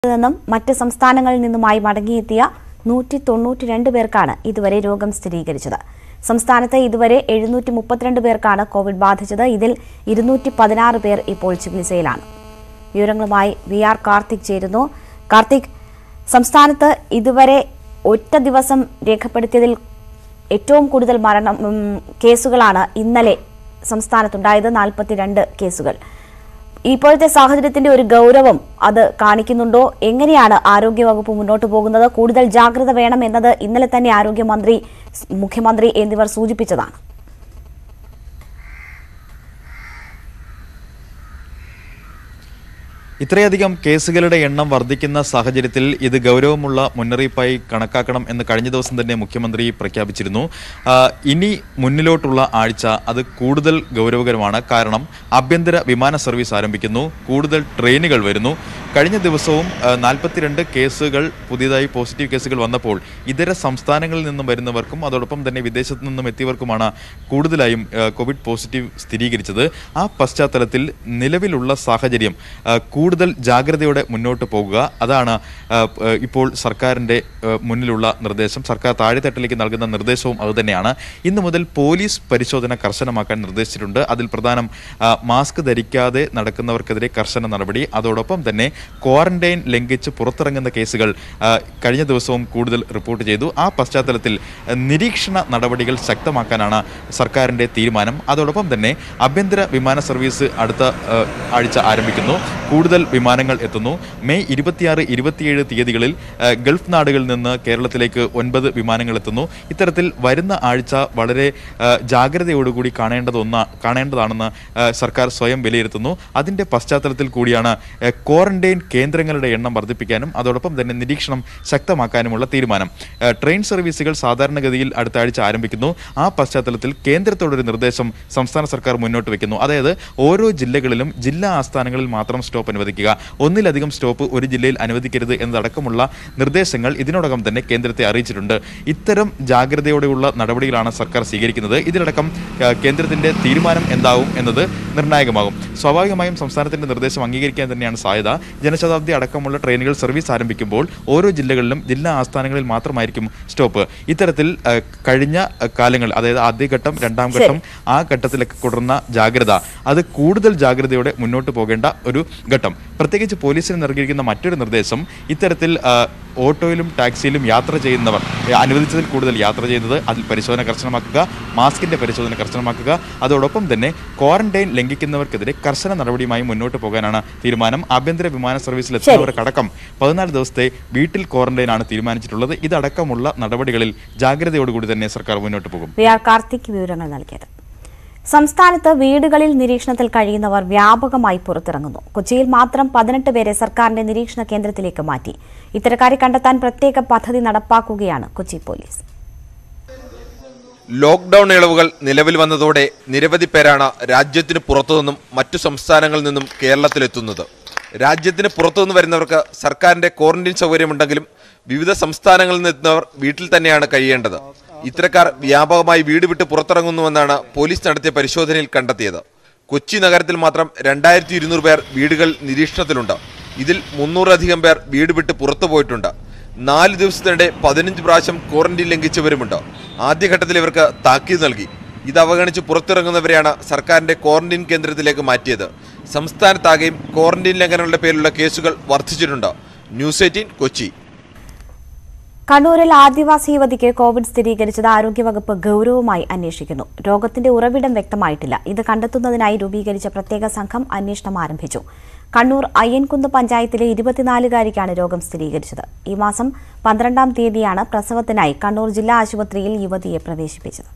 നിന്നും മറ്റ് സംസ്ഥാനങ്ങളിൽ നിന്നുമായി മടങ്ങിയെത്തിയ നൂറ്റി തൊണ്ണൂറ്റി രണ്ട് പേർക്കാണ് ഇതുവരെ രോഗം സ്ഥിരീകരിച്ചത് സംസ്ഥാനത്ത് ഇതുവരെ എഴുന്നൂറ്റി മുപ്പത്തിരണ്ട് പേർക്കാണ് കോവിഡ് ബാധിച്ചത് ഇതിൽ ഇരുന്നൂറ്റി പതിനാറ് പേർ ഇപ്പോൾ ചികിത്സയിലാണ് വിവരങ്ങളുമായി വി ആർ കാർത്തിക് ചേരുന്നു കാർത്തിക് സംസ്ഥാനത്ത് ഇതുവരെ ഒറ്റ ദിവസം രേഖപ്പെടുത്തിയതിൽ ഏറ്റവും കൂടുതൽ മരണം ഉം, കേസുകളാണ് ഇന്നലെ സംസ്ഥാനത്തുണ്ടായത് നാൽപ്പത്തിരണ്ട് കേസുകൾ ഇപ്പോഴത്തെ സാഹചര്യത്തിന്റെ ഒരു ഗൗരവം അത് കാണിക്കുന്നുണ്ടോ എങ്ങനെയാണ് ആരോഗ്യവകുപ്പ് മുന്നോട്ട് പോകുന്നത് കൂടുതൽ ജാഗ്രത വേണം എന്നത് ഇന്നലെ തന്നെ ആരോഗ്യമന്ത്രി സ് മുഖ്യമന്ത്രി എന്നിവർ സൂചിപ്പിച്ചതാണ് ഇത്രയധികം കേസുകളുടെ എണ്ണം വർദ്ധിക്കുന്ന സാഹചര്യത്തിൽ ഇത് ഗൗരവമുള്ള മുന്നറിയിപ്പായി കണക്കാക്കണം എന്ന് കഴിഞ്ഞ ദിവസം തന്നെ മുഖ്യമന്ത്രി പ്രഖ്യാപിച്ചിരുന്നു ആ, ഇനി മുന്നിലോട്ടുള്ള ആഴ്ച അത് കൂടുതൽ ഗൗരവകരമാണ് കാരണം ആഭ്യന്തര വിമാന സർവീസ് ആരംഭിക്കുന്നു കൂടുതൽ ട്രെയിനുകൾ വരുന്നു കഴിഞ്ഞ ദിവസവും നാൽപ്പത്തിരണ്ട് കേസുകൾ പുതിയതായി പോസിറ്റീവ് കേസുകൾ വന്നപ്പോൾ ഇതര സംസ്ഥാനങ്ങളിൽ നിന്നും വരുന്നവർക്കും അതോടൊപ്പം തന്നെ വിദേശത്തു നിന്നും എത്തിയവർക്കുമാണ് കൂടുതലായും ആ, കോവിഡ് പോസിറ്റീവ് സ്ഥിരീകരിച്ചത് ആ പശ്ചാത്തലത്തിൽ നിലവിലുള്ള സാഹചര്യം ആ, കൂടുതൽ ജാഗ്രതയോടെ മുന്നോട്ട് പോകുക അതാണ് ആ, പ- ഇപ്പോൾ സർക്കാരിൻ്റെ ആ, മുന്നിലുള്ള നിർദ്ദേശം സർക്കാർ താഴെത്തട്ടിലേക്ക് നൽകുന്ന നിർദ്ദേശവും അതുതന്നെയാണ് ഇന്ന് മുതൽ പോലീസ് പരിശോധന കർശനമാക്കാൻ നിർദ്ദേശിച്ചിട്ടുണ്ട് അതിൽ പ്രധാനം ആ, മാസ്ക് ധരിക്കാതെ നടക്കുന്നവർക്കെതിരെ കർശന നടപടി അതോടൊപ്പം തന്നെ ക്വാറന്റൈൻ ലംഘിച്ച് പുറത്തിറങ്ങുന്ന കേസുകൾ ആ, കഴിഞ്ഞ ദിവസവും കൂടുതൽ റിപ്പോർട്ട് ചെയ്തു ആ പശ്ചാത്തലത്തിൽ ആ, നിരീക്ഷണ നടപടികൾ ശക്തമാക്കാനാണ് സർക്കാരിൻ്റെ തീരുമാനം അതോടൊപ്പം തന്നെ ആഭ്യന്തര വിമാന സർവീസ് അടുത്ത ആ, ആഴ്ച ആരംഭിക്കുന്നു കൂടുതൽ വിമാനങ്ങൾ എത്തുന്നു മെയ് ഇരുപത്തിയാറ് ഇരുപത്തിയേഴ് തീയതികളിൽ ആ, ഗൾഫ് നാടുകളിൽ നിന്ന് കേരളത്തിലേക്ക് ഒൻപത് വിമാനങ്ങൾ എത്തുന്നു ഇത്തരത്തിൽ വരുന്ന ആഴ്ച വളരെ ആ, ജാഗ്രതയോടുകൂടി കാണേണ്ടത് ഒന്ന കാണേണ്ടതാണെന്ന് ആ, സർക്കാർ സ്വയം വിലയിരുത്തുന്നു അതിൻ്റെ പശ്ചാത്തലത്തിൽ കൂടിയാണ് ആ, ക്വാറന്റൈൻ കേന്ദ്രങ്ങളുടെ എണ്ണം വർദ്ധിപ്പിക്കാനും അതോടൊപ്പം തന്നെ നിരീക്ഷണം ശക്തമാക്കാനുമുള്ള തീരുമാനം ആ, ട്രെയിൻ സർവീസുകൾ സാധാരണഗതിയിൽ അടുത്ത ആഴ്ച ആരംഭിക്കുന്നു ആ പശ്ചാത്തലത്തിൽ കേന്ദ്രത്തോടൊരു നിർദ്ദേശം സംസ്ഥാന സർക്കാർ മുന്നോട്ട് വെക്കുന്നു അതായത് ഓരോ ജില്ലകളിലും ജില്ലാ ആസ്ഥാനങ്ങളിൽ മാത്രം സ്റ്റോപ്പ് അനുവദിക്കുക ഒന്നിലധികം സ്റ്റോപ്പ് ഒരു ജില്ലയിൽ അനുവദിക്കരുത് എന്നതടക്കമുള്ള നിർദ്ദേശങ്ങൾ ഇതിനോടകം തന്നെ കേന്ദ്രത്തെ അറിയിച്ചിട്ടുണ്ട് ഇത്തരം ജാഗ്രതയോടെയുള്ള നടപടികളാണ് സർക്കാർ സ്വീകരിക്കുന്നത് ഇതിലടക്കം ആ, കേന്ദ്രത്തിന്റെ തീരുമാനം എന്താവും എന്നത് നിർണായകമാകും സ്വാഭാവികമായും സംസ്ഥാനത്തിന്റെ നിർദ്ദേശം അംഗീകരിക്കാൻ തന്നെയാണ് സാധ്യത ജനശതാബ്ദി അടക്കമുള്ള ട്രെയിനുകൾ സർവീസ് ആരംഭിക്കുമ്പോൾ ഓരോ ജില്ലകളിലും ജില്ലാ ആസ്ഥാനങ്ങളിൽ മാത്രമായിരിക്കും സ്റ്റോപ്പ് ഇത്തരത്തിൽ ആ, കഴിഞ്ഞ ആ, കാലങ്ങൾ അതായത് ആദ്യഘട്ടം രണ്ടാം ഘട്ടം ആ ഘട്ടത്തിലൊക്കെ തുടർന്ന ജാഗ്രത അത് കൂടുതൽ ജാഗ്രതയോടെ മുന്നോട്ട് പോകേണ്ട ഒരു ഘട്ടം പ്രത്യേകിച്ച് പോലീസിന് നൽകിയിരിക്കുന്ന മറ്റൊരു നിർദ്ദേശം ഇത്തരത്തിൽ ആ, ഓട്ടോയിലും ടാക്സിയിലും യാത്ര ചെയ്യുന്നവർ ഏ, അനുവദിച്ചതിൽ കൂടുതൽ യാത്ര ചെയ്യുന്നത് അതിൽ പരിശോധന കർശനമാക്കുക മാസ്കിന്റെ പരിശോധന കർശനമാക്കുക അതോടൊപ്പം തന്നെ ക്വാറന്റൈൻ ലംഘിക്കുന്നവർക്കെതിരെ കർശന നടപടിയുമായി മുന്നോട്ട് പോകാനാണ് തീരുമാനം ആഭ്യന്തര വിമാന സർവീസിൽ എത്തുന്നവർക്കടക്കം പതിനാല് ദിവസത്തെ വീട്ടിൽ ക്വാറന്റൈനാണ് തീരുമാനിച്ചിട്ടുള്ളത് ഇതടക്കമുള്ള നടപടികളിൽ ജാഗ്രതയോടുകൂടി തന്നെ സർക്കാർ മുന്നോട്ട് പോകും വി ആർ കാർത്തിക് വിവരങ്ങൾ നൽകിയത് സംസ്ഥാനത്ത് വീടുകളിൽ നിരീക്ഷണത്തിൽ കഴിയുന്നവർ വ്യാപകമായി പുറത്തിറങ്ങുന്നു കൊച്ചിയിൽ മാത്രം പതിനെട്ട് പേരെ സർക്കാരിന്റെ നിരീക്ഷണ കേന്ദ്രത്തിലേക്ക് മാറ്റി ഇത്തരക്കാരെ കണ്ടെത്താൻ പ്രത്യേക പദ്ധതി നടപ്പാക്കുകയാണ് കൊച്ചി പോലീസ് ലോക്ക്ഡൌൺ ഇളവുകൾ നിലവിൽ വന്നതോടെ നിരവധി പേരാണ് രാജ്യത്തിന് പുറത്തുനിന്നും മറ്റു സംസ്ഥാനങ്ങളിൽ നിന്നും കേരളത്തിലെത്തുന്നത് രാജ്യത്തിന് പുറത്തുനിന്ന് വരുന്നവർക്ക് സർക്കാരിന്റെ ക്വാറന്റൈൻ സൗകര്യമുണ്ടെങ്കിലും വിവിധ സംസ്ഥാനങ്ങളിൽ നിന്ന് എത്തുന്നവർ വീട്ടിൽ തന്നെയാണ് കഴിയേണ്ടത് ഇത്തരക്കാർ വ്യാപകമായി വീട് വിട്ട് പുറത്തിറങ്ങുന്നുവെന്നാണ് പോലീസ് നടത്തിയ പരിശോധനയിൽ കണ്ടെത്തിയത് കൊച്ചി നഗരത്തിൽ മാത്രം രണ്ടായിരത്തി ഇരുന്നൂറ് പേർ വീടുകൾ നിരീക്ഷണത്തിലുണ്ട് ഇതിൽ മുന്നൂറധികം പേർ വീട് വിട്ട് പുറത്തു പോയിട്ടുണ്ട് നാല് ദിവസത്തിനിടെ പതിനഞ്ച് പ്രാവശ്യം ക്വാറന്റൈൻ ലംഘിച്ചവരുമുണ്ട് ആദ്യഘട്ടത്തിൽ ഇവർക്ക് താക്കീത് നൽകി ഇത് അവഗണിച്ച് പുറത്തിറങ്ങുന്നവരെയാണ് സർക്കാരിന്റെ ക്വാറന്റൈൻ കേന്ദ്രത്തിലേക്ക് മാറ്റിയത് സംസ്ഥാനത്താകെയും ക്വാറന്റൈൻ ലംഘനങ്ങളുടെ പേരിലുള്ള കേസുകൾ വർദ്ധിച്ചിട്ടുണ്ട് ന്യൂസ് എയ്റ്റീൻ കൊച്ചി കണ്ണൂരിൽ ആദിവാസി യുവതിക്ക് കോവിഡ് സ്ഥിരീകരിച്ചത് ആരോഗ്യവകുപ്പ് ഗൌരവമായി അന്വേഷിക്കുന്നു രോഗത്തിന്റെ ഉറവിടം വ്യക്തമായിട്ടില്ല ഇത് കണ്ടെത്തുന്നതിനായി രൂപീകരിച്ച പ്രത്യേക സംഘം അന്വേഷണം ആരംഭിച്ചു കണ്ണൂർ അയ്യൻകുന്ന് പഞ്ചായത്തിലെ ഇരുപത്തിനാലുകാരിക്കാണ് രോഗം സ്ഥിരീകരിച്ചത് ഈ മാസം പന്ത്രണ്ടാം തീയതിയാണ് പ്രസവത്തിനായി കണ്ണൂർ ജില്ലാ ആശുപത്രിയിൽ യുവതിയെ പ്രവേശിപ്പിച്ചത്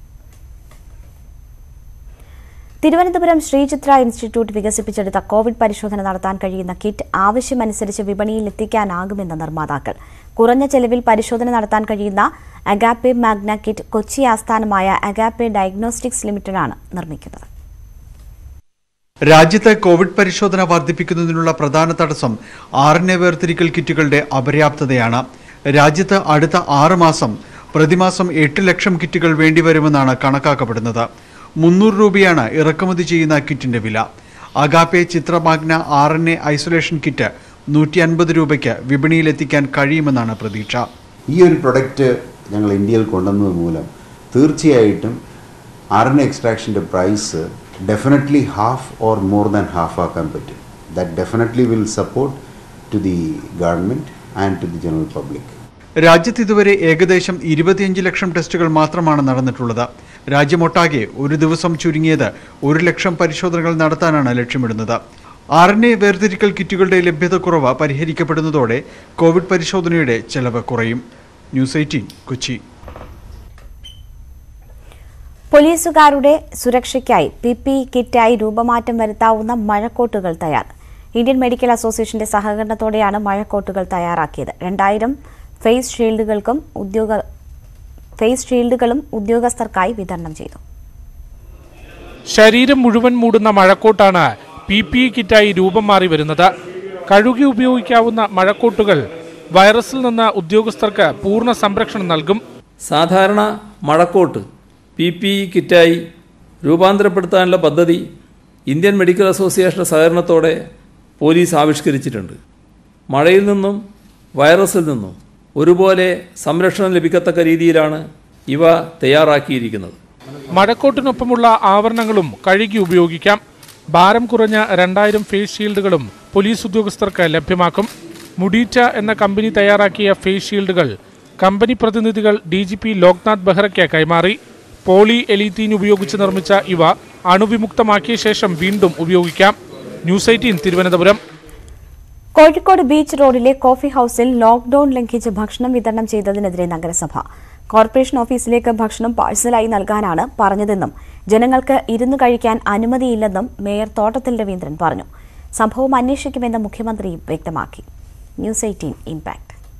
തിരുവനന്തപുരം ശ്രീചിത്ര ഇൻസ്റ്റിറ്റ്യൂട്ട് വികസിപ്പിച്ചെടുത്ത കോവിഡ് പരിശോധന നടത്താൻ കഴിയുന്ന കിറ്റ് ആവശ്യമനുസരിച്ച് വിപണിയിൽ എത്തിക്കാനാകുമെന്ന് നിർമ്മാതാക്കൾ കുറഞ്ഞ ചെലവിൽ പരിശോധന നടത്താൻ കഴിയുന്ന അഗാപ്പെ മാഗ്ന കിറ്റ് കൊച്ചി ആസ്ഥാനമായ അഗാപ്പെ ഡയഗ്നോസ്റ്റിക്സ് ലിമിറ്റഡാണ് നിർമ്മിക്കുന്നത് രാജ്യത്ത് കോവിഡ് പരിശോധന വർദ്ധിപ്പിക്കുന്നതിനുള്ള പ്രധാന തടസ്സം ആർ എൻ എ വേർതിരിക്കൽ കിറ്റുകളുടെ അപര്യാപ്തതയാണ് രാജ്യത്ത് അടുത്ത ആറ് മാസം പ്രതിമാസം എട്ട് ലക്ഷം കിറ്റുകൾ വേണ്ടിവരുമെന്നാണ് കണക്കാക്കപ്പെടുന്നത് മുന്നൂറ് രൂപയാണ് ഇറക്കുമതി ചെയ്യുന്ന കിറ്റിന്റെ വില Agappe Chitra Magna R N A isolation kit നൂറ്റി അൻപത് രൂപയ്ക്ക് വിപണിയിലെത്തിക്കാൻ കഴിയുമെന്നാണ് പ്രതീക്ഷ ഈ ഒരു പ്രൊഡക്റ്റ് ഞങ്ങൾ ഇന്ത്യയിൽ കൊണ്ടുവന്നത് മൂലം തീർച്ചയായിട്ടും ആർ എൻ എക്സ്ട്രാക്ഷൻ്റെ price definitely half or more than half ആക്കാൻ പറ്റും that definitely will support to the government and to the general public രാജ്യത്ത് ഇതുവരെ ഏകദേശം ഇരുപത്തിയഞ്ച് ലക്ഷം ടെസ്റ്റുകൾ മാത്രമാണ് നടന്നിട്ടുള്ളത് രാജ്യമൊട്ടാകെ ഒരു ദിവസം ചുരുങ്ങിയത് ഒരു ലക്ഷം പരിശോധനകൾ നടത്താനാണ് ലക്ഷ്യമിടുന്നത് ആർ എൻ എ വേർതിരിക്കൽ കിറ്റുകളുടെ ലഭ്യതക്കുറവ് പരിഹരിക്കപ്പെടുന്നതോടെ കോവിഡ് പരിശോധനയുടെ ചെലവ് കുറയും ന്യൂസ് എയ്റ്റീൻ കൊച്ചി പോലീസുകാരുടെ സുരക്ഷയ്ക്കായി പി പി കിറ്റായി രൂപമാറ്റം വരുത്താവുന്ന മഴക്കോട്ടുകൾ തയ്യാർ ഇന്ത്യൻ മെഡിക്കൽ അസോസിയേഷന്റെ സഹകരണത്തോടെയാണ് മഴക്കോട്ടുകൾ തയ്യാറാക്കിയത് രണ്ടായിരം ഫേസ് ഷീൽഡുകൾക്കും ഉദ്യോഗ ഫേസ് ഷീൽഡുകളും ഉദ്യോഗസ്ഥർക്കായി വിതരണം ചെയ്തു ശരീരം മുഴുവൻ മൂടുന്ന മഴക്കോട്ടാണ് പി പി ഇ കിറ്റായി രൂപം മാറി വരുന്നത് കഴുകി ഉപയോഗിക്കാവുന്ന മഴക്കോട്ടുകൾ വൈറസിൽ നിന്ന് ഉദ്യോഗസ്ഥർക്ക് പൂർണ്ണ സംരക്ഷണം നൽകും സാധാരണ മഴക്കോട്ട് പി പി ഇ കിറ്റായി രൂപാന്തരപ്പെടുത്താനുള്ള പദ്ധതി ഇന്ത്യൻ മെഡിക്കൽ അസോസിയേഷൻ്റെ സഹകരണത്തോടെ പോലീസ് ആവിഷ്കരിച്ചിട്ടുണ്ട് മഴയിൽ നിന്നും വൈറസിൽ നിന്നും ഒരുപോലെ സംരക്ഷണം ലഭിക്കത്തക്ക രീതിയിലാണ് ഇവ തയ്യാറാക്കിയിരിക്കുന്നത് മഴക്കോട്ടിനൊപ്പമുള്ള ആവരണങ്ങളും കഴുകി ഉപയോഗിക്കാം ഭാരം കുറഞ്ഞ രണ്ടായിരം ഫേസ് ഷീൽഡുകളും പോലീസ് ഉദ്യോഗസ്ഥർക്ക് ലഭ്യമാക്കും മുഡീറ്റ എന്ന കമ്പനി തയ്യാറാക്കിയ ഫേസ് ഷീൽഡുകൾ കമ്പനി പ്രതിനിധികൾ ഡി ജി പി ലോക്നാഥ് ബെഹ്റയ്ക്ക് കൈമാറി പോളി എലീത്തീൻ ഉപയോഗിച്ച് നിർമ്മിച്ച ഇവ അണുവിമുക്തമാക്കിയ ശേഷം വീണ്ടും ഉപയോഗിക്കാം news eighteen Thiruvananthapuram Kozhikode beach റോഡിലെ കോഫി ഹൌസിൽ ലോക്ഡൌൺ ലംഘിച്ച് ഭക്ഷണം വിതരണം ചെയ്തതിനെതിരെ നഗരസഭ കോർപ്പറേഷൻ ഓഫീസിലേക്ക് ഭക്ഷണം പാഴ്സലായി നൽകാനാണ് പറഞ്ഞതെന്നും ജനങ്ങൾക്ക് ഇരുന്നു കഴിക്കാൻ അനുമതിയില്ലെന്നും മേയർ തോട്ടത്തിൽ രവീന്ദ്രൻ പറഞ്ഞു സംഭവം അന്വേഷിക്കുമെന്ന് മുഖ്യമന്ത്രിയും വ്യക്തമാക്കി news eighteen impact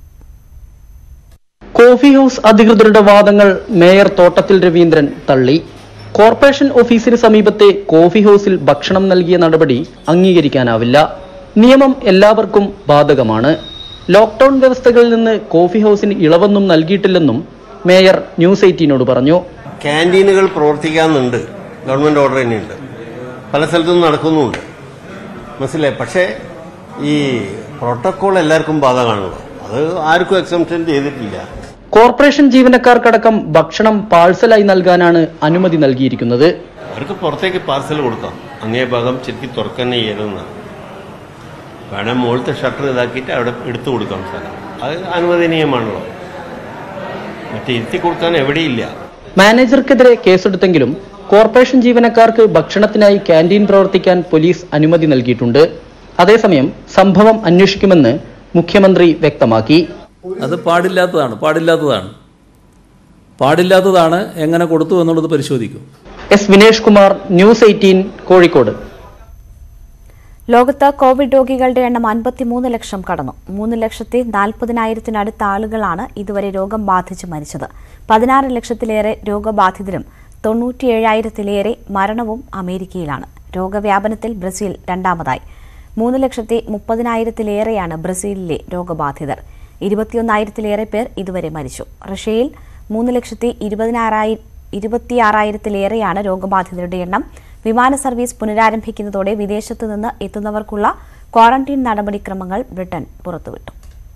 coffee house അധികൃതരുടെ വാദങ്ങൾ മേയർ തോട്ടത്തിൽ രവീന്ദ്രൻ തള്ളി കോർപ്പറേഷൻ ഓഫീസിന് സമീപത്തെ കോഫി ഹൗസിൽ ഭക്ഷണം നൽകിയ നടപടി അംഗീകരിക്കാനാവില്ല നിയമം എല്ലാവർക്കും ബാധകമാണ് ലോക്ഡൌൺ വ്യവസ്ഥകളിൽ നിന്ന് കോഫി ഹൗസിന് ഇളവൊന്നും നൽകിയിട്ടില്ലെന്നും മേയർ ന്യൂസ് എയ്റ്റീനോട് പറഞ്ഞു ക്യാൻറ്റീനുകൾ പ്രവർത്തിക്കാനുണ്ട് ഗവൺമെൻറ് ഓർഡർ തന്നെയുണ്ട് പല സ്ഥലത്തും നടക്കുന്നുമുണ്ട് മനസ്സിലായി പക്ഷേ ഈ പ്രോട്ടോക്കോൾ എല്ലാവർക്കും ബാധകമാണല്ലോ അത് ആർക്കും എക്സംഷൻ ചെയ്തിട്ടില്ല കോർപ്പറേഷൻ ജീവനക്കാർക്കടക്കം ഭക്ഷണം പാഴ്സലായി നൽകാനാണ് അനുമതി നൽകിയിരിക്കുന്നത് അവർക്ക് പുറത്തേക്ക് പാർസൽ കൊടുക്കാം അങ്ങേ ഭാഗം ശരിക്കും തുറക്കന്നെ ചെയ്യണമെന്നാണ് വേണം മുകളിലത്തെ ഷട്ടർ ഇതാക്കിയിട്ട് അവിടെ എടുത്തു കൊടുക്കാം സാധനം അത് അനുവദനീയമാണല്ലോ മറ്റേ ഇരുത്തി കൊടുക്കാൻ എവിടെയില്ല മാനേജർക്കെതിരെ കേസെടുത്തെങ്കിലും കോർപ്പറേഷൻ ജീവനക്കാർക്ക് ഭക്ഷണത്തിനായി ക്യാൻറ്റീൻ പ്രവർത്തിക്കാൻ പോലീസ് അനുമതി നൽകിയിട്ടുണ്ട് അതേസമയം സംഭവം അന്വേഷിക്കുമെന്ന് മുഖ്യമന്ത്രി വ്യക്തമാക്കി അത് പാടില്ലാത്തതാണ് പാടില്ലാത്തതാണ് പാടില്ലാത്തതാണ് എങ്ങനെ കൊടുത്തു എന്നുള്ളത് പരിശോധിക്കും S Vinesh Kumar news eighteen Kozhikode ലോകത്ത് കോവിഡ് രോഗികളുടെ എണ്ണം അൻപത്തിമൂന്ന് ലക്ഷം കടന്നു മൂന്ന് ലക്ഷത്തി നാൽപ്പതിനായിരത്തിനടുത്ത ആളുകളാണ് ഇതുവരെ രോഗം ബാധിച്ച് മരിച്ചത് പതിനാറ് ലക്ഷത്തിലേറെ രോഗബാധിതരും തൊണ്ണൂറ്റിയേഴായിരത്തിലേറെ മരണവും അമേരിക്കയിലാണ് രോഗവ്യാപനത്തിൽ ബ്രസീൽ രണ്ടാമതായി മൂന്ന് ലക്ഷത്തി മുപ്പതിനായിരത്തിലേറെയാണ് ബ്രസീലിലെ രോഗബാധിതർ ഇരുപത്തിയൊന്നായിരത്തിലേറെ പേർ ഇതുവരെ മരിച്ചു റഷ്യയിൽ മൂന്ന് ലക്ഷത്തി ഇരുപതിനാറായി ഇരുപത്തിയാറായിരത്തിലേറെയാണ് രോഗബാധിതരുടെ എണ്ണം വിമാന സർവീസ് പുനരാരംഭിക്കുന്നതോടെ വിദേശത്തു നിന്ന് എത്തുന്നവർക്കുള്ള ക്വാറന്റീൻ നടപടിക്രമങ്ങൾ ബ്രിട്ടൻ പുറത്തുവിട്ടു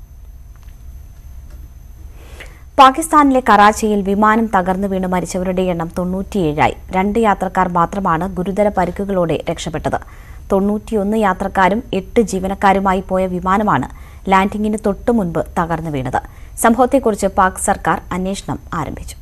പാകിസ്ഥാനിലെ കറാച്ചിയിൽ വിമാനം തകർന്നു വീണ് മരിച്ചവരുടെ എണ്ണം തൊണ്ണൂറ്റിയേഴായി രണ്ട് യാത്രക്കാർ മാത്രമാണ് ഗുരുതര പരിക്കുകളോടെ രക്ഷപ്പെട്ടത് തൊണ്ണൂറ്റിയൊന്ന് യാത്രക്കാരും എട്ട് ജീവനക്കാരുമായി പോയ വിമാനമാണ് ലാൻഡിംഗിന് തൊട്ടു മുൻപ് തകർന്നു വീണത് സംഭവത്തെക്കുറിച്ച് പാക് സർക്കാർ അന്വേഷണം ആരംഭിച്ചു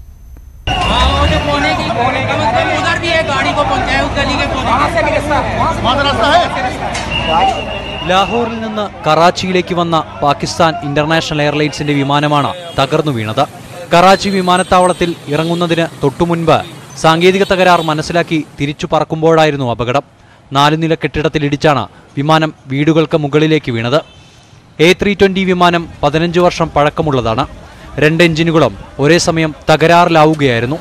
ലാഹോറിൽ നിന്ന് കറാച്ചിയിലേക്ക് വന്ന പാകിസ്ഥാൻ ഇന്റർനാഷണൽ എയർലൈൻസിന്റെ വിമാനമാണ് തകർന്നു വീണത് കറാച്ചി വിമാനത്താവളത്തിൽ ഇറങ്ങുന്നതിന് തൊട്ടുമുൻപ് സാങ്കേതിക തകരാർ മനസ്സിലാക്കി തിരിച്ചു പറക്കുമ്പോഴായിരുന്നു അപകടം നാല് നില കെട്ടിടത്തിലിടിച്ചാണ് വിമാനം വീടുകൾക്ക് മുകളിലേക്ക് വീണത് എ ത്രീ ട്വന്റി വിമാനം പതിനഞ്ച് വർഷം പഴക്കമുള്ളതാണ് രണ്ട് എഞ്ചിനുകളും ഒരേ സമയം തകരാറിലാവുകയായിരുന്നു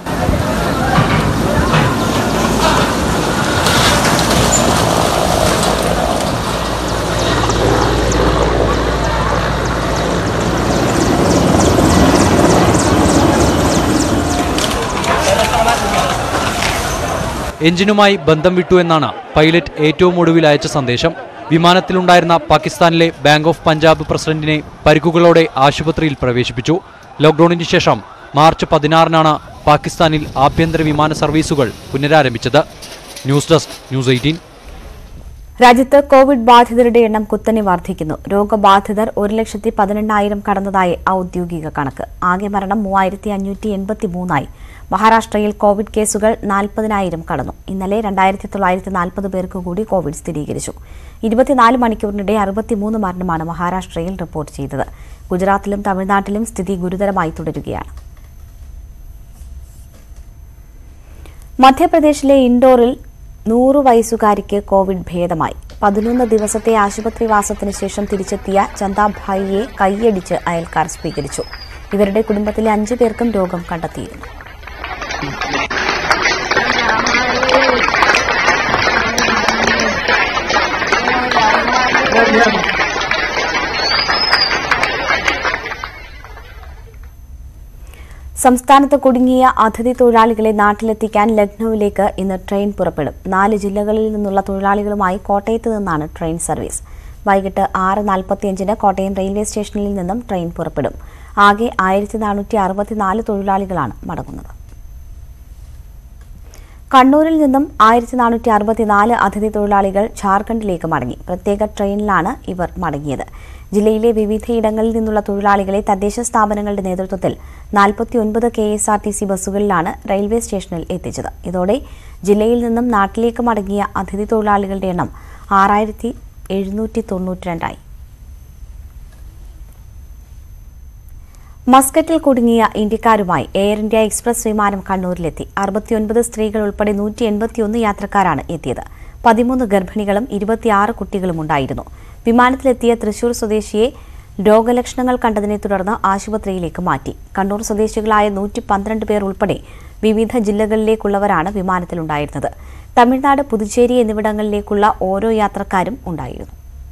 എഞ്ചിനുമായി ബന്ധം വിട്ടു എന്നാണ് പൈലറ്റ് ഏറ്റവും ഒടുവിൽ അയച്ച സന്ദേശം വിമാനത്തിലുണ്ടായിരുന്ന പാകിസ്ഥാനിലെ ബാങ്ക് ഓഫ് പഞ്ചാബ് പ്രസിഡന്റിനെ പരിക്കുകളോടെ ആശുപത്രിയിൽ പ്രവേശിപ്പിച്ചു ലോക്ഡൌണിന് ശേഷം മാർച്ച് പതിനാറിനാണ് പാകിസ്ഥാനിൽ ആഭ്യന്തര വിമാന സർവീസുകൾ പുനരാരംഭിച്ചത് ന്യൂസ് ഡെസ്ക് ന്യൂസ് എയ്റ്റീൻ രാജ്യത്ത് കോവിഡ് ബാധിതരുടെ എണ്ണം കുത്തനെ വർദ്ധിക്കുന്നു രോഗബാധിതർ ഒരു ലക്ഷത്തി പതിനെണ്ണായിരം കടന്നതായി ഔദ്യോഗിക കണക്ക് ആകെ മരണം മൂവായിരത്തി അഞ്ഞൂറ്റി എൺപത്തി മൂന്നായി മഹാരാഷ്ട്രയിൽ കോവിഡ് കേസുകൾ നാൽപ്പതിനായിരം കടന്നു ഇന്നലെ രണ്ടായിരത്തി തൊള്ളായിരത്തി നാൽപ്പത് പേർക്ക് കൂടി കോവിഡ് സ്ഥിരീകരിച്ചു ഇരുപത്തിനാല് മണിക്കൂറിനിടെ അറുപത്തിമൂന്ന് മരണമാണ് മഹാരാഷ്ട്രയിൽ റിപ്പോർട്ട് ചെയ്തത് ഗുജറാത്തിലും തമിഴ്നാട്ടിലും സ്ഥിതി ഗുരുതരമായി തുടരുകയാണ് മധ്യപ്രദേശിലെ ഇൻഡോറിൽ നൂറു വയസ്സുകാരിക്ക് കോവിഡ് ഭേദമായി പതിനൊന്ന് ദിവസത്തെ ആശുപത്രിവാസത്തിന് ശേഷം തിരിച്ചെത്തിയ ചന്ദാഭായിയെ കൈയടിച്ച് അയൽക്കാർ സ്വീകരിച്ചു ഇവരുടെ കുടുംബത്തിലെ അഞ്ചു പേർക്കും രോഗം കണ്ടെത്തിയിരുന്നു സംസ്ഥാനത്ത് കുടുങ്ങിയ അതിഥി തൊഴിലാളികളെ നാട്ടിലെത്തിക്കാൻ ലക്നൌവിലേക്ക് ഇന്ന് ട്രെയിൻ പുറപ്പെടും നാല് ജില്ലകളിൽ നിന്നുള്ള തൊഴിലാളികളുമായി കോട്ടയത്ത് നിന്നാണ് ട്രെയിൻ സർവീസ് വൈകിട്ട് ആറ് നാൽപ്പത്തിയഞ്ചിന് കോട്ടയം റെയിൽവേ സ്റ്റേഷനിൽ നിന്നും ട്രെയിൻ പുറപ്പെടും ആകെ ആയിരത്തി നാനൂറ്റി അറുപത്തിനാല് തൊഴിലാളികളാണ് മടങ്ങുന്നത് കണ്ണൂരിൽ നിന്നും ആയിരത്തി നാനൂറ്റി അറുപത്തിനാല് അതിഥി തൊഴിലാളികൾ ഝാർഖണ്ഡിലേക്ക് മടങ്ങി പ്രത്യേക ട്രെയിനിലാണ് ഇവർ മടങ്ങിയത് ജില്ലയിലെ വിവിധയിടങ്ങളിൽ നിന്നുള്ള തൊഴിലാളികളെ തദ്ദേശ സ്ഥാപനങ്ങളുടെ നേതൃത്വത്തിൽ നാൽപ്പത്തിയൊൻപത് K S R T C ബസ്സുകളിലാണ് റെയിൽവേ സ്റ്റേഷനിൽ എത്തിച്ചത് ഇതോടെ ജില്ലയിൽ നിന്നും നാട്ടിലേക്ക് മടങ്ങിയ അതിഥി തൊഴിലാളികളുടെ എണ്ണം ആറായിരത്തി എഴുന്നൂറ്റി തൊണ്ണൂറ്റിരണ്ടായി മസ്കറ്റിൽ കുടുങ്ങിയ ഇന്ത്യക്കാരുമായി എയർ ഇന്ത്യ എക്സ്പ്രസ് വിമാനം കണ്ണൂരിലെത്തി അറുപത്തിയൊൻപത് സ്ത്രീകൾ ഉൾപ്പെടെ നൂറ്റി എൺപത്തിയൊന്ന് യാത്രക്കാരാണ് എത്തിയത് പതിമൂന്ന് ഗർഭിണികളും ഇരുപത്തിയാറ് കുട്ടികളും ഉണ്ടായിരുന്നു വിമാനത്തിലെത്തിയ തൃശൂർ സ്വദേശിയെ രോഗലക്ഷണങ്ങൾ കണ്ടതിനെ തുടർന്ന് ആശുപത്രിയിലേക്ക് മാറ്റി കണ്ണൂർ സ്വദേശികളായ നൂറ്റി പന്ത്രണ്ട് പേർ ഉൾപ്പെടെ വിവിധ ജില്ലകളിലേക്കുള്ളവരാണ് വിമാനത്തിലുണ്ടായിരുന്നത് തമിഴ്നാട് പുതുച്ചേരി എന്നിവിടങ്ങളിലേക്കുള്ള ഓരോ യാത്രക്കാരും ഉണ്ടായിരുന്നു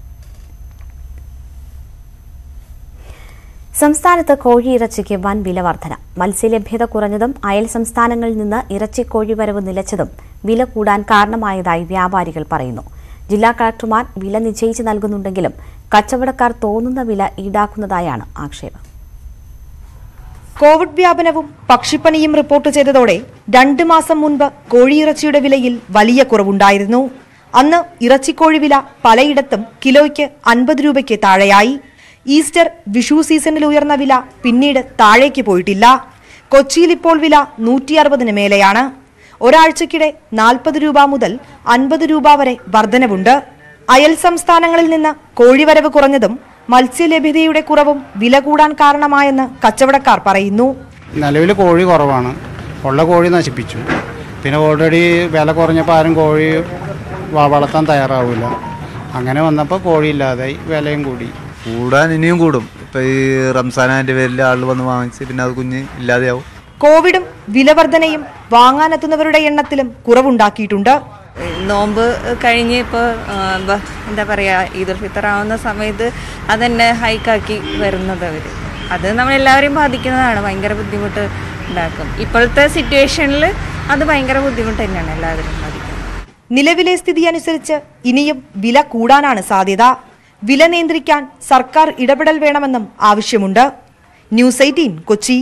സംസ്ഥാനത്ത് കോഴിയിറച്ചിക്ക് വൻ വില വർധന മത്സ്യലഭ്യത കുറഞ്ഞതും അയൽ സംസ്ഥാനങ്ങളിൽ നിന്ന് ഇറച്ചിക്കോഴി വരവ് നിലച്ചതും വില കൂടാൻ കാരണമായതായി വ്യാപാരികൾ പറയുന്നു ജില്ലാ കളക്ടർമാർ വില നിശ്ചയിച്ച് നൽകുന്നുണ്ടെങ്കിലും കച്ചവടക്കാർ തോന്നുന്ന വില ഈടാക്കുന്നതായാണ് ആക്ഷേപം കോവിഡ് വ്യാപനവും പക്ഷിപ്പനിയും റിപ്പോർട്ട് ചെയ്തതോടെ രണ്ട് മാസം മുൻപ് കോഴിയിറച്ചിയുടെ വിലയിൽ വലിയ കുറവുണ്ടായിരുന്നു അന്ന് ഇറച്ചിക്കോഴി വില പലയിടത്തും കിലോയ്ക്ക് അൻപത് രൂപയ്ക്ക് താഴെയായി ഈസ്റ്റർ വിഷു സീസണിൽ ഉയർന്ന വില പിന്നീട് താഴേക്ക് പോയിട്ടില്ല കൊച്ചിയിൽ ഇപ്പോൾ വില നൂറ്റി അറുപതിന് മേലെയാണ് ഒരാഴ്ചക്കിടെ നാൽപ്പത് രൂപ മുതൽ അൻപത് രൂപ വരെ വർധനവുണ്ട് അയൽ സംസ്ഥാനങ്ങളിൽ നിന്ന് കോഴിവരവ് കുറഞ്ഞതും മത്സ്യലഭ്യതയുടെ കുറവും വില കൂടാൻ കാരണമായെന്ന് കച്ചവടക്കാർ പറയുന്നു നിലവിൽ കോഴി കുറവാണ് ഉള്ള കോഴി നശിപ്പിച്ചു പിന്നെ ഓൾറെഡി വില കുറഞ്ഞപ്പോൾ ആരും കോഴി വ- വളർത്താൻ തയ്യാറാവില്ല അങ്ങനെ വന്നപ്പോൾ കോഴി ഇല്ലാതായി വിലയും കൂടി കൂടാൻ ഇനിയും കൂടും ഇപ്പൊ ഈ റംസാനാന്റെ പേരിൽ ആൾ വന്ന് വാങ്ങിച്ച് പിന്നെ അത് കുഞ്ഞ് ഇല്ലാതെയാവും കോവിഡും വിലവർധനയും വാങ്ങാനെത്തുന്നവരുടെ എണ്ണത്തിലും കുറവുണ്ടാക്കിയിട്ടുണ്ട് നോമ്പ് കഴിഞ്ഞ് ഇപ്പോൾ എന്താ പറയുക ഈദുൽ ഫിത്തർ ആവുന്ന സമയത്ത് അതന്നെ ഹൈക്കാക്കി വരുന്നത് അവർ അത് നമ്മളെല്ലാവരെയും ബാധിക്കുന്നതാണ് ഭയങ്കര ബുദ്ധിമുട്ട് ഉണ്ടാക്കും ഇപ്പോഴത്തെ സിറ്റുവേഷനിൽ അത് ഭയങ്കര ബുദ്ധിമുട്ട് തന്നെയാണ് എല്ലാവരും ബാധിക്കുന്നത് നിലവിലെ സ്ഥിതി അനുസരിച്ച് ഇനിയും വില കൂടാനാണ് സാധ്യത വില നിയന്ത്രിക്കാൻ സർക്കാർ ഇടപെടൽ വേണമെന്നും ആവശ്യമുണ്ട് ന്യൂസ് എയ്റ്റീൻ കൊച്ചി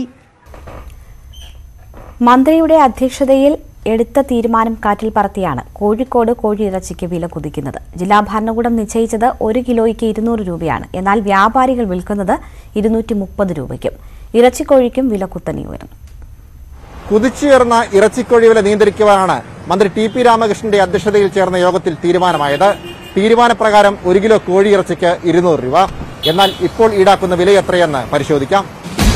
മന്ത്രിയുടെ അധ്യക്ഷതയിൽ എടുത്ത തീരുമാനം കാറ്റിൽ പറത്തിയാണ് കോഴിക്കോട് കോഴിയിറച്ചിക്ക് വില കുതിക്കുന്നത് ജില്ലാ ഭരണകൂടം നിശ്ചയിച്ചത് ഒരു കിലോയ്ക്ക് ഇരുന്നൂറ് രൂപയാണ് എന്നാൽ വ്യാപാരികൾ വിൽക്കുന്നത് ഇരുന്നൂറ്റി മുപ്പത് രൂപയ്ക്കും ഇറച്ചിക്കോഴിക്കും വില കുത്തനെ ഉയർന്നു കുതിച്ചുയർന്ന ഇറച്ചിക്കോഴി വില നിയന്ത്രിക്കുവാനാണ് മന്ത്രി ടി പി രാമകൃഷ്ണന്റെ അധ്യക്ഷതയിൽ ചേർന്ന യോഗത്തിൽ തീരുമാനമായത് തീരുമാനപ്രകാരം ഒരു കിലോ കോഴി ഇറച്ചിക്ക് ഇരുന്നൂറ് രൂപ എന്നാൽ ഇപ്പോൾ ഈടാക്കുന്ന വില എത്രയെന്ന് പരിശോധിക്കാം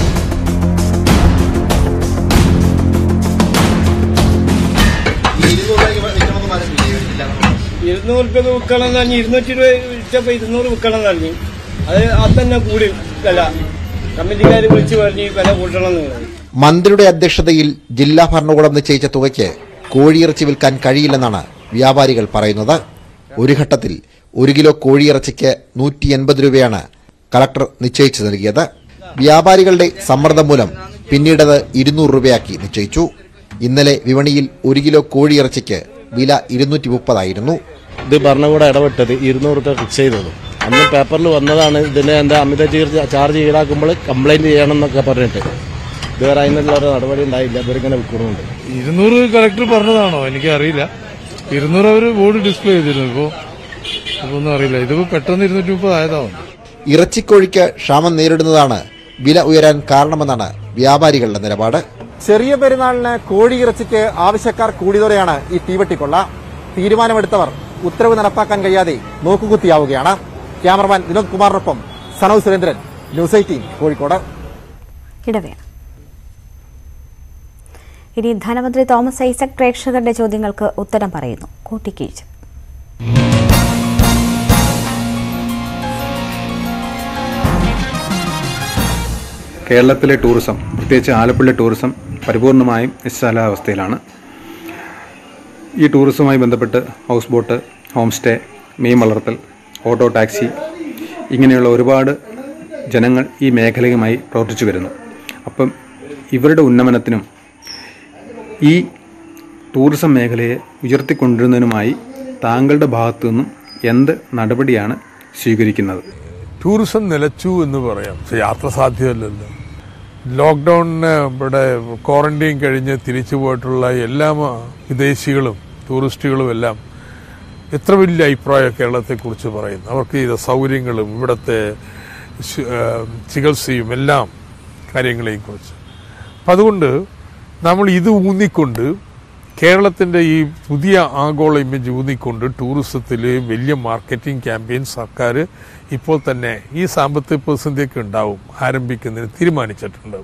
ഇരുന്നൂറ് രൂപ വിൽക്കണം എന്ന് പറഞ്ഞ് ഇരുന്നൂറ്റി രൂപ വിറ്റപ്പോ ഇരുന്നൂറ് വിൽക്കണം എന്ന് പറഞ്ഞു അത് അത് തന്നെ കൂടി വില കമ്മിറ്റിക്കാർ വിളിച്ചു പറഞ്ഞ് ഈ വില കൂട്ടണം എന്ന് പറഞ്ഞു മന്ത്രിയുടെ അധ്യക്ഷതയിൽ ജില്ലാ ഭരണകൂടം നിശ്ചയിച്ച തുകയ്ക്ക് കോഴിയിറച്ചി വിൽക്കാൻ കഴിയില്ലെന്നാണ് വ്യാപാരികൾ പറയുന്നത് ഒരു ഘട്ടത്തിൽ ഒരു കിലോ കോഴിയിറച്ചിക്ക് നൂറ്റി എൺപത് രൂപയാണ് കളക്ടർ നിശ്ചയിച്ചു നൽകിയത് വ്യാപാരികളുടെ സമ്മർദ്ദം മൂലം പിന്നീടത് ഇരുന്നൂറ് രൂപയാക്കി നിശ്ചയിച്ചു ഇന്നലെ വിപണിയിൽ ഒരു കിലോ കോഴിയിറച്ചിക്ക് വില ഇരുന്നൂറ്റി മുപ്പതായിരുന്നു ഇത് ഭരണകൂടം ഇടപെട്ടത് ഇരുന്നൂറ് രൂപ ഫിക്സ് ചെയ്തത് അന്ന് പേപ്പറിൽ വന്നതാണ് ഇതിന് എന്താ അമിത ചീർച്ച- ചാർജ് ഈടാക്കുമ്പോൾ കംപ്ലൈന്റ് ചെയ്യണം എന്നൊക്കെ പറഞ്ഞിട്ട് ഇതുവരെ അതിനുള്ള ഒരു നടപടി ഉണ്ടായില്ല ഇവരിങ്ങനെ വിൽക്കുന്നുണ്ട് ഇരുന്നൂറ് കളക്ടർ പറഞ്ഞതാണോ എനിക്ക് അറിയില്ല ഇരുന്നൂറ് അവർ ബോർഡ് ഡിസ്പ്ലേ ചെയ്തിരുന്നു ഇപ്പോൾ അപ്പോൾ ഒന്നും അറിയില്ല ഇതിപ്പോൾ പെട്ടെന്ന് ഇരുന്നൂറ്റി മുപ്പത് ആയതാവും ഇറച്ചിക്കോഴിക്ക് ക്ഷാമം നേരിടുന്നതാണ് വില ഉയരാൻ കാരണമെന്നാണ് വ്യാപാരികളുടെ നിലപാട് ചെറിയ പെരുന്നാളിന് കോഴിയിറച്ചിക്ക് ആവശ്യക്കാർ കൂടിയതോടെയാണ് ഈ തീവെട്ടിക്കൊള്ള തീരുമാനമെടുത്തവർ ഉത്തരവ് നടപ്പാക്കാൻ കഴിയാതെ നോക്കുകുത്തിയാവുകയാണ് ക്യാമറമാൻ വിനോദ് കുമാറിനൊപ്പം സനവ് സുരേന്ദ്രൻ ന്യൂസ് എയ്റ്റീൻ കോഴിക്കോട് ഇടവേള ഇനി ധനമന്ത്രി തോമസ് ഐസക് പ്രേക്ഷകരുടെ ചോദ്യങ്ങൾക്ക് ഉത്തരം പറയുന്നു കൂട്ടിക്കീഴ്ച കേരളത്തിലെ ടൂറിസം പ്രത്യേകിച്ച് ആലപ്പുഴ ടൂറിസം പരിപൂർണമായും നിശ്ചലാവസ്ഥയിലാണ് ഈ ടൂറിസവുമായി ബന്ധപ്പെട്ട് ഹൗസ് ബോട്ട് ഹോം സ്റ്റേ മീൻ വളർത്തൽ ഓട്ടോ ടാക്സി ഇങ്ങനെയുള്ള ഒരുപാട് ജനങ്ങൾ ഈ മേഖലയുമായി പ്രവർത്തിച്ചു വരുന്നു അപ്പം ഇവരുടെ ഉന്നമനത്തിനും ഈ ടൂറിസം മേഖലയെ ഉയർത്തിക്കൊണ്ടുവരുന്നതിനുമായി താങ്കളുടെ ഭാഗത്തു നിന്നും എന്ത് നടപടിയാണ് സ്വീകരിക്കുന്നത് ടൂറിസം നിലച്ചു എന്ന് പറയാം പക്ഷെ യാത്ര സാധ്യമല്ലല്ലോ ലോക്ക്ഡൗണിന് ഇവിടെ ക്വാറന്റൈൻ കഴിഞ്ഞ് തിരിച്ചു പോയിട്ടുള്ള എല്ലാ മ- വിദേശികളും ടൂറിസ്റ്റുകളും എല്ലാം എത്ര വലിയ അഭിപ്രായം കേരളത്തെക്കുറിച്ച് പറയുന്നു അവർക്ക് ചെയ്ത സൗകര്യങ്ങളും ഇവിടുത്തെ ശു- ആ, ചികിത്സയും എല്ലാം കാര്യങ്ങളെയും കുറിച്ച് അപ്പം അതുകൊണ്ട് നമ്മൾ ഇത് ഊന്നിക്കൊണ്ട് കേരളത്തിൻ്റെ ഈ പുതിയ ആഗോള ഇമേജ് ഊന്നിക്കൊണ്ട് ടൂറിസത്തിൽ വലിയ മാർക്കറ്റിംഗ് ക്യാമ്പയിൻ സർക്കാർ ഇപ്പോൾ തന്നെ ഈ സാമ്പത്തിക പ്രതിസന്ധിയൊക്കെ ഉണ്ടാവും ആരംഭിക്കുന്നതിന് തീരുമാനിച്ചിട്ടുണ്ട്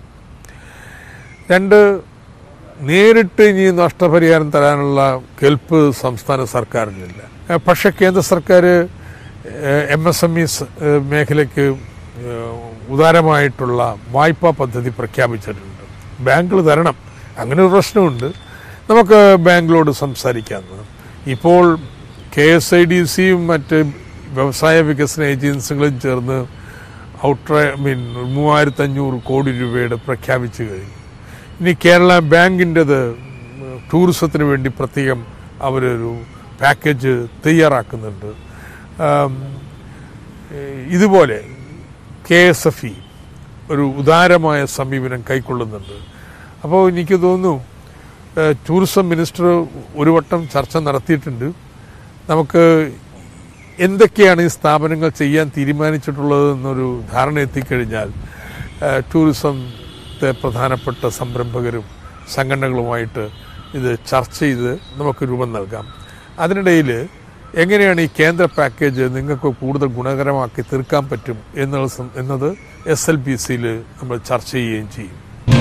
രണ്ട് നേരിട്ട് ഇനി നഷ്ടപരിഹാരം തരാനുള്ള കെൽപ്പ് സംസ്ഥാന സർക്കാരിനില്ല ഏഹ് പക്ഷേ കേന്ദ്ര സർക്കാർ എം എസ് എം ഇ മേഖലയ്ക്ക് ഏഹ് ഉദാരമായിട്ടുള്ള വായ്പാ പദ്ധതി പ്രഖ്യാപിച്ചിട്ടുണ്ട് ബാങ്കുകൾ തരണം അങ്ങനെ ഒരു പ്രശ്നമുണ്ട് നമുക്ക് ബാങ്കിലോട് സംസാരിക്കാമെന്ന് ഇപ്പോൾ കെ എസ് ഐ ഡി സിയും മറ്റ് വ്യവസായ വികസന ഏജൻസികളും ചേർന്ന് ഔട്ടർ ഐ മീൻ മൂവായിരത്തി അഞ്ഞൂറ് കോടി രൂപയുടെ പ്രഖ്യാപിച്ചു കഴിഞ്ഞു ഇനി കേരള ബാങ്കിൻ്റെത് ടൂറിസത്തിന് വേണ്ടി പ്രത്യേകം അവരൊരു പാക്കേജ് തയ്യാറാക്കുന്നുണ്ട് ആം, ഏഹ് ഇതുപോലെ കെ എസ് എഫ് ഇ ഒരു ഉദാരമായ സമീപനം കൈക്കൊള്ളുന്നുണ്ട് അപ്പോൾ എനിക്ക് തോന്നുന്നു ഏഹ് ടൂറിസം മിനിസ്റ്റർ ഒരു വട്ടം ചർച്ച നടത്തിയിട്ടുണ്ട് നമുക്ക് എന്തൊക്കെയാണ് ഈ സ്ഥാപനങ്ങൾ ചെയ്യാൻ തീരുമാനിച്ചിട്ടുള്ളത് എന്നൊരു ധാരണ എത്തിക്കഴിഞ്ഞാൽ ഏഹ് ടൂറിസത്തെ പ്രധാനപ്പെട്ട സംരംഭകരും സംഘടനകളുമായിട്ട് ഇത് ചർച്ച ചെയ്ത് നമുക്ക് രൂപം നൽകാം അതിനിടയിൽ എങ്ങനെയാണ് ഈ കേന്ദ്ര പാക്കേജ് നിങ്ങൾക്ക് കൂടുതൽ ഗുണകരമാക്കി തീർക്കാൻ പറ്റും എന്നുള്ള സം- എന്നത് എസ് എൽ ബി സിയിൽ നമ്മൾ ചർച്ച ചെയ്യുകയും ചെയ്യും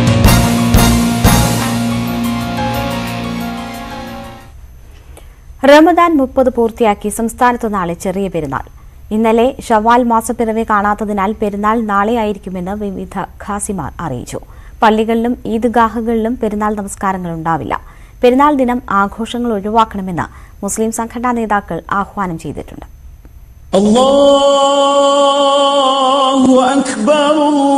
റമദാൻ മുപ്പത് പൂർത്തിയാക്കി സംസ്ഥാനത്ത് നാളെ ചെറിയ പെരുന്നാൾ ഇന്നലെ ഷവാൽ മാസപ്പിറവി കാണാത്തതിനാൽ പെരുന്നാൾ നാളെയായിരിക്കുമെന്ന് വിവിധ ഖാസിമാർ അറിയിച്ചു പള്ളികളിലും ഈദ്ഗാഹുകളിലും പെരുന്നാൾ നമസ്കാരങ്ങൾ ഉണ്ടാവില്ല പെരുന്നാൾ ദിനം ആഘോഷങ്ങൾ ഒഴിവാക്കണമെന്ന് മുസ്ലിം സംഘടനാ നേതാക്കൾ ആഹ്വാനം ചെയ്തിട്ടുണ്ട് الله أكبر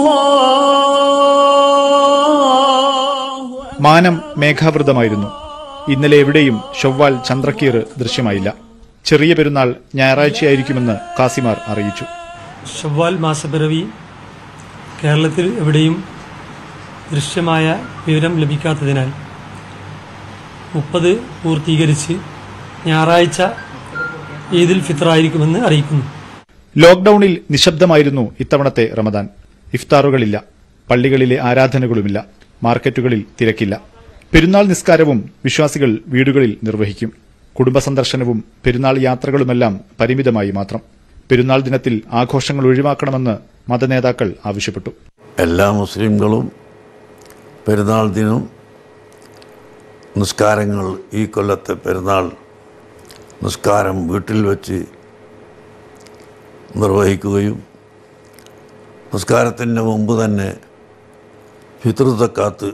മാനം മേഘാവൃതമായിരുന്നു ഇന്നലെ എവിടെയും ചൊവ്വാൽ ചന്ദ്രക്കീർ ദൃശ്യമായില്ല ചെറിയ പെരുന്നാൾ ഞായറാഴ്ചയായിരിക്കുമെന്ന് കാസിമാർ അറിയിച്ചു ഷവ്വാൽ മാസപ്പിറവി കേരളത്തിൽ എവിടെയും ദൃശ്യമായ വിവരം ലഭിക്കാത്തതിനാൽ മുപ്പത് പൂർത്തീകരിച്ച് ഞായറാഴ്ച ഈദുൽ ഫിത്റായിരിക്കുമെന്ന് അറിയിക്കുന്നു ലോക്ഡൌണിൽ നിശബ്ദമായിരുന്നു ഇത്തവണത്തെ റമദാൻ ഇഫ്താറുകളില്ല പള്ളികളിലെ ആരാധനകളുമില്ല മാർക്കറ്റുകളിൽ തിരക്കില്ല പെരുന്നാൾ നിസ്കാരവും വിശ്വാസികൾ വീടുകളിൽ നിർവഹിക്കും കുടുംബ സന്ദർശനവും പെരുന്നാൾ യാത്രകളുമെല്ലാം പരിമിതമായി മാത്രം പെരുന്നാൾ ദിനത്തിൽ ആഘോഷങ്ങൾ ഒഴിവാക്കണമെന്ന് മതനേതാക്കൾ ആവശ്യപ്പെട്ടു എല്ലാ മുസ്ലിംകളും പെരുന്നാൾ ദിനം നിസ്കാരങ്ങൾ ഈ കൊല്ലത്തെ പെരുന്നാൾ നിസ്കാരം വീട്ടിൽ വെച്ച് നിർവഹിക്കുകയും നിസ്കാരത്തിന് മുമ്പ് തന്നെ പിതൃതക്കാത്ത്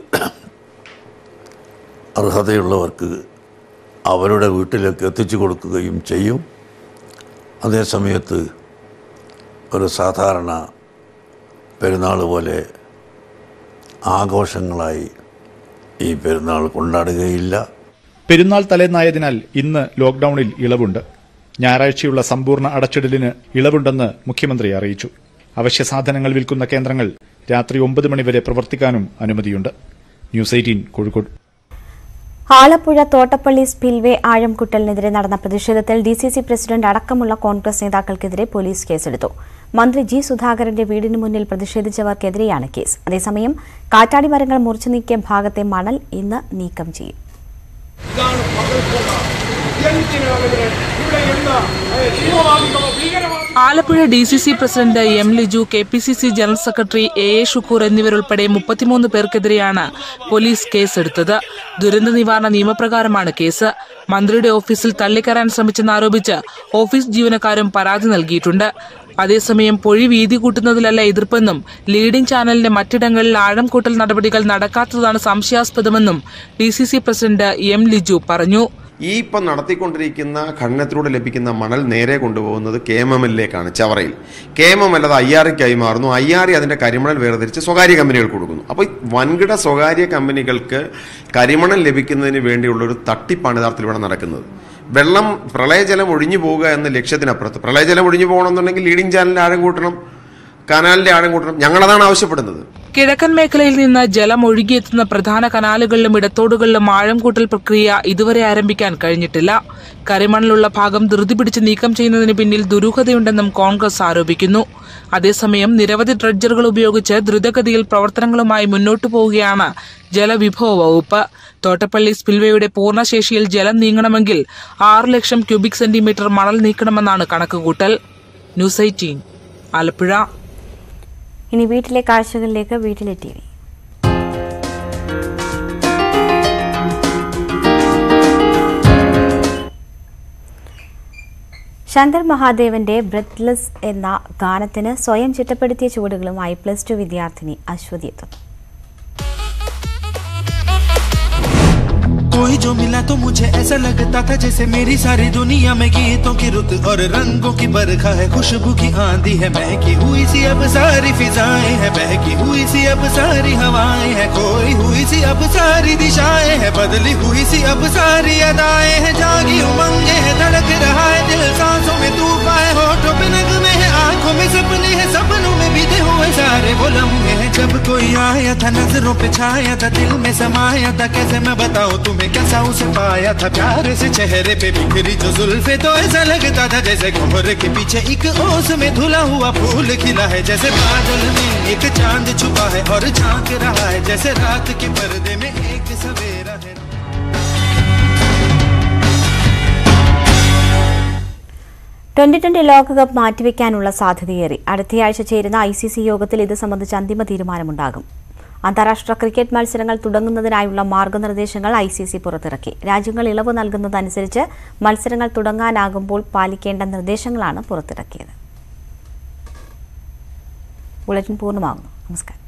അർഹതയുള്ളവർക്ക് അവരുടെ വീട്ടിലേക്ക് എത്തിച്ചു കൊടുക്കുകയും ചെയ്യും അതേസമയത്ത് ഒരു സാധാരണ പെരുന്നാൾ പോലെ ആഘോഷങ്ങളായി ഈ പെരുന്നാൾ കൊണ്ടാടുകയില്ല പെരുന്നാൾ തലേന്നായതിനാൽ ഇന്ന് ലോക്ഡൌണിൽ ഇളവുണ്ട് ഞായറാഴ്ചയുള്ള സമ്പൂർണ്ണ അടച്ചിടലിന് ഇളവുണ്ടെന്ന് മുഖ്യമന്ത്രി അറിയിച്ചു അവശ്യ സാധനങ്ങൾ വിൽക്കുന്ന കേന്ദ്രങ്ങൾ രാത്രി ഒമ്പത് മണിവരെ പ്രവർത്തിക്കാനും അനുമതിയുണ്ട് news eighteen Kozhikode Alappuzha Thottappally spillway ആഴംകുട്ടലിനെതിരെ നടന്ന പ്രതിഷേധത്തിൽ ഡി സി സി പ്രസിഡന്റ് അടക്കമുള്ള കോൺഗ്രസ് നേതാക്കൾക്കെതിരെ പോലീസ് കേസെടുത്തു മന്ത്രി ജി സുധാകരന്റെ വീടിന് മുന്നിൽ പ്രതിഷേധിച്ചവർക്കെതിരെയാണ് കേസ് അതേസമയം കാറ്റാടി മരങ്ങൾ മുറിച്ചു നീക്കിയ ഭാഗത്തെ മണൽ ഇന്ന് നീക്കം ചെയ്യും Alappuzha D C C president M Liju K P C C general secretary A A Shukoor എന്നിവരുൾപ്പെടെ മുപ്പത്തിമൂന്ന് പേർക്കെതിരെയാണ് പോലീസ് കേസെടുത്തത് ദുരന്ത നിവാരണ നിയമപ്രകാരമാണ് കേസ് മന്ത്രിയുടെ ഓഫീസിൽ തള്ളിക്കയറാൻ ശ്രമിച്ചെന്നാരോപിച്ച് ഓഫീസ് ജീവനക്കാരും പരാതി നൽകിയിട്ടുണ്ട് അതേസമയം പൊഴി വീതി കൂട്ടുന്നതിലല്ല എതിർപ്പെന്നും ലീഡിംഗ് ചാനലിന്റെ മറ്റിടങ്ങളിൽ ആഴം കൂട്ടൽ നടപടികൾ നടക്കാത്തതാണ് സംശയാസ്പദമെന്നും D C C president M Liju പറഞ്ഞു ഈ ഇപ്പം നടത്തിക്കൊണ്ടിരിക്കുന്ന ഖനനത്തിലൂടെ ലഭിക്കുന്ന മണൽ നേരെ കൊണ്ടുപോകുന്നത് കെ എം എം എല്ലിലേക്കാണ് ചവറയിൽ കെ എം എം എൽ അത് ഐ ആർക്കായി മാറുന്നു ഐ ആർ അതിന്റെ കരിമണൽ വേർതിരിച്ച് സ്വകാര്യ കമ്പനികൾക്ക് കൊടുക്കുന്നു അപ്പോൾ വൻകിട സ്വകാര്യ കമ്പനികൾക്ക് കരിമണൽ ലഭിക്കുന്നതിന് വേണ്ടിയുള്ള ഒരു തട്ടിപ്പാണ് യഥാർത്ഥത്തിൽ ഇവിടെ നടക്കുന്നത് വെള്ളം പ്രളയജലം ഒഴിഞ്ഞു പോവുക എന്ന ലക്ഷ്യത്തിനപ്പുറത്ത് പ്രളയജലം ഒഴിഞ്ഞു പോകണമെന്നുണ്ടെങ്കിൽ ലീഡിംഗ് ചാനലിന്റെ ആഴം കൂട്ടണം കനാലിന്റെ ആഴം കൂട്ടണം ഞങ്ങളതാണ് ആവശ്യപ്പെടുന്നത് കിഴക്കൻ മേഖലയിൽ നിന്ന് ജലം ഒഴുകിയെത്തുന്ന പ്രധാന കനാലുകളിലും ഇടത്തോടുകളിലും ആഴം കൂട്ടൽ പ്രക്രിയ ഇതുവരെ ആരംഭിക്കാൻ കഴിഞ്ഞിട്ടില്ല കരിമണലുള്ള ഭാഗം ധൃതി പിടിച്ച് നീക്കം ചെയ്യുന്നതിന് പിന്നിൽ ദുരൂഹതയുണ്ടെന്നും കോൺഗ്രസ് ആരോപിക്കുന്നു അതേസമയം നിരവധി ഡ്രഡ്ജറുകൾ ഉപയോഗിച്ച് ദ്രുതഗതിയിൽ പ്രവർത്തനങ്ങളുമായി മുന്നോട്ടു പോവുകയാണ് ജലവിഭവ വകുപ്പ് തോട്ടപ്പള്ളി സ്പിൽവേയുടെ പൂർണ്ണശേഷിയിൽ ജലം നീങ്ങണമെങ്കിൽ ആറ് ലക്ഷം ക്യൂബിക് സെന്റിമീറ്റർ മണൽ നീക്കണമെന്നാണ് കണക്കുകൂട്ടൽ ന്യൂസ് എയ്റ്റീൻ ആലപ്പുഴ ഇനി വീട്ടിലെ കാഴ്ചകളിലേക്ക് വീട്ടിലെ ടി വി ശങ്കർ മഹാദേവന്റെ ബ്രെത്ത്ലെസ് എന്ന ഗാനത്തിന് സ്വയം ചിട്ടപ്പെടുത്തിയ ചുവടുകളുമായി പ്ലസ് ടു വിദ്യാർത്ഥിനി അശ്വതി എത്തുന്നു कोई जो मिला तो मुझे ऐसा लगता था जैसे मेरी सारी दुनिया में गीतों की रुत और रंगों की बरखा है खुशबू की आंधी है महकी हुई सी अब सारी फिजाएं है बहकी हुई सी अब सारी हवाएं है खोई हुई सी अब सारी दिशाएं है बदली हुई सी अब सारी अदाएं है जागी उमंगे है धड़क रहा है दिल सांसों में तूफा है होठों पे नगमे है आंखों में सपने है सपनों में बीते हुए सारे वो लम्हे हैं जब कोई आया था नजरों पे छाया था दिल में समाया था कैसे मैं बताऊं तुम्हें कैसा उसे पाया था प्यार से चेहरे पे बिखरी जो जुल्फे तो ऐसा लगता था जैसे कोहर के पीछे एक ओस में धुला हुआ फूल खिला है जैसे बादल में एक चांद छुपा है और झांक रहा है जैसे रात के पर्दे में एक सवेरा है ട്വന്റി ട്വന്റി ലോകകപ്പ് മാറ്റിവെക്കാനുള്ള സാധ്യതയേറി അടുത്തയാഴ്ച ചേരുന്ന ഐ സി സി യോഗത്തിൽ ഇത് സംബന്ധിച്ച് അന്തിമ തീരുമാനമുണ്ടാകും അന്താരാഷ്ട്ര ക്രിക്കറ്റ് മത്സരങ്ങൾ തുടങ്ങുന്നതിനായുള്ള മാർഗനിർദ്ദേശങ്ങൾ ഐ സി സി പുറത്തിറക്കി രാജ്യങ്ങൾ ഇളവ് നൽകുന്നതനുസരിച്ച് മത്സരങ്ങൾ തുടങ്ങാനാകുമ്പോൾ പാലിക്കേണ്ട നിർദ്ദേശങ്ങളാണ് പുറത്തിറക്കിയത് ബുള്ളറ്റിൻ പൂർണ്ണമാകുന്നു നമസ്കാരം